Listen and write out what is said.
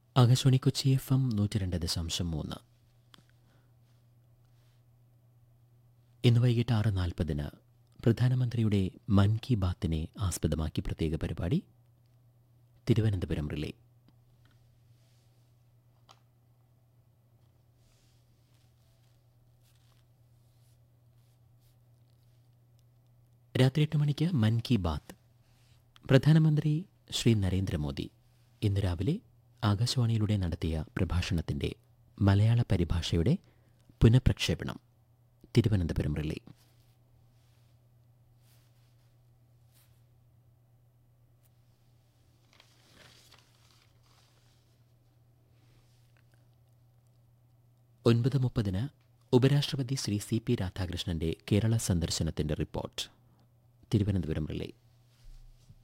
Akashvani Kochi F M നൂറ്റി രണ്ട് ദശാംശം മൂന്ന് ഇന്ന് വൈകിട്ട് ആറ് നാൽപ്പതിന് പ്രധാനമന്ത്രിയുടെ മൻ കി ബാത്തിനെ ആസ്പദമാക്കി പ്രത്യേക പരിപാടി തിരുവനന്തപുരം റിലേ രാത്രി എട്ട് മണിക്ക് മൻ കി ബാത്ത് പ്രധാനമന്ത്രി ശ്രീ നരേന്ദ്രമോദി ഇന്ന് രാവിലെ ആകാശവാണിയിലൂടെ നടത്തിയ പ്രഭാഷണത്തിന്റെ മലയാള പരിഭാഷയുടെ പുനഃപ്രക്ഷേപണം തിരുവനന്തപുരം റിലേ ഒൻപത് മുപ്പതിന് ഉപരാഷ്ട്രപതി ശ്രീ സി പി രാധാകൃഷ്ണന്റെ കേരള സന്ദർശനത്തിന്റെ റിപ്പോർട്ട് തിരുവനന്തപുരം റിലേ